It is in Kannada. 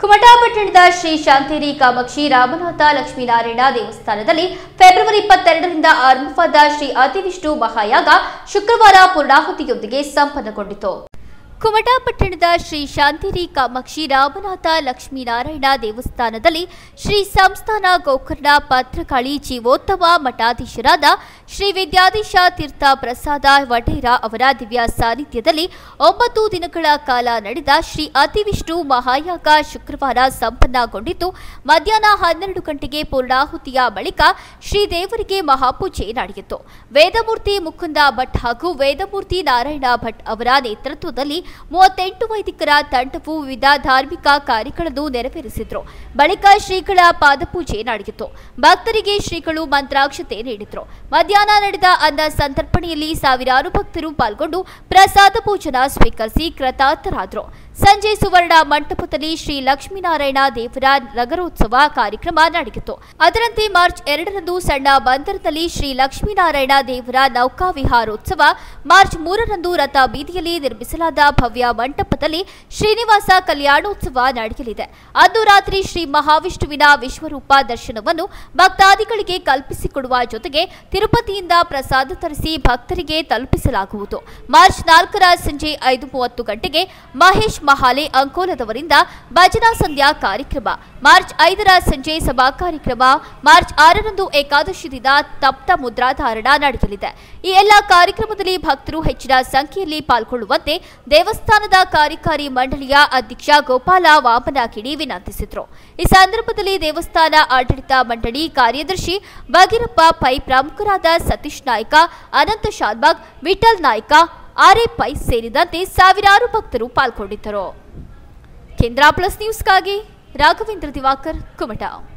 ಕುಮಟಾ ಪಟ್ಟಣದ ಶ್ರೀ ಶಾಂತೇರಿ ಕಾಮಾಕ್ಷಿ ರಾಮನಾಥ ಲಕ್ಷ್ಮೀನಾರಾಯಣ ದೇವಸ್ಥಾನದಲ್ಲಿ ಫೆಬ್ರವರಿ ಇಪ್ಪತ್ತೆರಡರಿಂದ ಆರಂಭವಾದ ಶ್ರೀ ಅತಿವಿಷ್ಣು ಮಹಾಯಾಗ ಶುಕ್ರವಾರ ಪೂರ್ಣಾಹುತಿಯೊಂದಿಗೆ ಸಂಪನ್ನಗೊಂಡಿತು ಕುಮಟಾ ಪಟ್ಟಣದ ಶ್ರೀ ಶಾಂತಿರಿ ಕಾಮಾಕ್ಷಿ ರಾಮನಾಥ ಲಕ್ಷ್ಮೀನಾರಾಯಣ ದೇವಸ್ಥಾನದಲ್ಲಿ ಶ್ರೀ ಸಂಸ್ಥಾನ ಗೋಕರ್ಣ ಪತ್ರಕಾಳಿ ಜೀವೋತ್ತಮ ಮಠಾಧೀಶರಾದ ಶ್ರೀ ವಿದ್ಯಾಧೀಶ ತೀರ್ಥ ಪ್ರಸಾದ ವಡೇರ ಅವರ ದಿವ್ಯ ಸಾನ್ನಿಧ್ಯದಲ್ಲಿ ಒಂಬತ್ತು ದಿನಗಳ ಕಾಲ ನಡೆದ ಶ್ರೀ ಅತಿವಿಷ್ಣು ಮಹಾಯಾಗ ಶುಕ್ರವಾರ ಸಂಪನ್ನಗೊಂಡಿದ್ದು ಮಧ್ಯಾಹ್ನ ಹನ್ನೆರಡು ಗಂಟೆಗೆ ಪೂರ್ಣಾಹುತಿಯ ಬಳಿಕ ಶ್ರೀ ದೇವರಿಗೆ ಮಹಾಪೂಜೆ ನಡೆಯಿತು ವೇದಮೂರ್ತಿ ಮುಕುಂದ ಭಟ್ ಹಾಗೂ ವೇದಮೂರ್ತಿ ನಾರಾಯಣ ಭಟ್ ಅವರ ನೇತೃತ್ವದಲ್ಲಿ ಮೂವತ್ತೆಂಟು ವೈದಿಕರ ತಂಡವು ವಿವಿಧ ಧಾರ್ಮಿಕ ಕಾರ್ಯಗಳನ್ನು ನೆರವೇರಿಸಿದ್ರು ಬಳಿಕ ಶ್ರೀಗಳ ಪಾದಪೂಜೆ ನಡೆಯಿತು ಭಕ್ತರಿಗೆ ಶ್ರೀಗಳು ಮಂತ್ರಾಕ್ಷತೆ ನೀಡಿದ್ರು ಮಧ್ಯಾಹ್ನ ನಡೆದ ಅನ್ನ ಸಂತರ್ಪಣೆಯಲ್ಲಿ ಸಾವಿರಾರು ಭಕ್ತರು ಪಾಲ್ಗೊಂಡು ಪ್ರಸಾದ ಭೋಜನ ಸ್ವೀಕರಿಸಿ ಕೃತಾರ್ಥರಾದರು ಸಂಜೆ ಸುವರ್ಣ ಮಂಟಪದಲ್ಲಿ ಶ್ರೀ ಲಕ್ಷ್ಮೀನಾರಾಯಣ ದೇವರ ನಗರೋತ್ಸವ ಕಾರ್ಯಕ್ರಮ ನಡೆಯಿತು ಅದರಂತೆ ಮಾರ್ಚ್ ಎರಡರಂದು ಸಣ್ಣ ಬಂದರದಲ್ಲಿ ಶ್ರೀ ಲಕ್ಷ್ಮೀನಾರಾಯಣ ದೇವರ ನೌಕಾ ವಿಹಾರೋತ್ಸವ ಮಾರ್ಚ್ ಮೂರರಂದು ರಥ ಬೀದಿಯಲ್ಲಿ ನಿರ್ಮಿಸಲಾದ ಭವ್ಯ ಮಂಟಪದಲ್ಲಿ ಶ್ರೀನಿವಾಸ ಕಲ್ಯಾಣೋತ್ಸವ ನಡೆಯಲಿದೆ ಅಂದು ರಾತ್ರಿ ಶ್ರೀ ಮಹಾವಿಷ್ಣುವಿನ ವಿಶ್ವರೂಪ ದರ್ಶನವನ್ನು ಭಕ್ತಾದಿಗಳಿಗೆ ಕಲ್ಪಿಸಿಕೊಡುವ ಜೊತೆಗೆ ತಿರುಪತಿಯಿಂದ ಪ್ರಸಾದ ತರಿಸಿ ಭಕ್ತರಿಗೆ ತಲುಪಿಸಲಾಗುವುದು ಮಾರ್ಚ್ ನಾಲ್ಕರ ಸಂಜೆ ಐದು ಮೂವತ್ತು ಗಂಟೆಗೆ ಮಹೇಶ್ ಮಹಾಲೆ ಅಂಕೋಲದವರಿಂದ ಭಜನಾ ಸಂಧ್ಯಾ ಕಾರ್ಯಕ್ರಮ ಮಾರ್ಚ್ ಐದರ ಸಂಜೆ ಸಭಾ ಕಾರ್ಯಕ್ರಮ ಮಾರ್ಚ್ ಆರರಂದು ಏಕಾದಶಿ ದಿನ ತಪ್ತ ಮುದ್ರಾಧಾರಣ ನಡೆಯಲಿದೆ ಈ ಎಲ್ಲ ಕಾರ್ಯಕ್ರಮದಲ್ಲಿ ಭಕ್ತರು ಹೆಚ್ಚಿನ ಸಂಖ್ಯೆಯಲ್ಲಿ ಪಾಲ್ಗೊಳ್ಳುವಂತೆ ದೇವಸ್ಥಾನದ ಕಾರ್ಯಕಾರಿ ಮಂಡಳಿಯ ಅಧ್ಯಕ್ಷ ಗೋಪಾಲ ವಾಮನಕಿಡಿ ವಿನಂತಿಸಿದರು ಈ ಸಂದರ್ಭದಲ್ಲಿ ದೇವಸ್ಥಾನ ಆಡಳಿತ ಮಂಡಳಿ ಕಾರ್ಯದರ್ಶಿ ಭಗೀರಪ್ಪ ಪೈ ಪ್ರಮುಖರಾದ ಸತೀಶ್ ನಾಯ್ಕ ಅನಂತ ಶಾಲ್ಬಾಗ್ ವಿಠಲ್ ನಾಯ್ಕ ಆರ್ಎ ಪೈ ಸೇರಿದಂತೆ ಸಾವಿರಾರು ಭಕ್ತರು ಪಾಲ್ಗೊಂಡಿದ್ದರು ಕೇಂದ್ರ ಪ್ಲಸ್ ನ್ಯೂಸ್ಗಾಗಿ ರಾಘವೇಂದ್ರ ದಿವಾಕರ್ ಕುಮಟಾ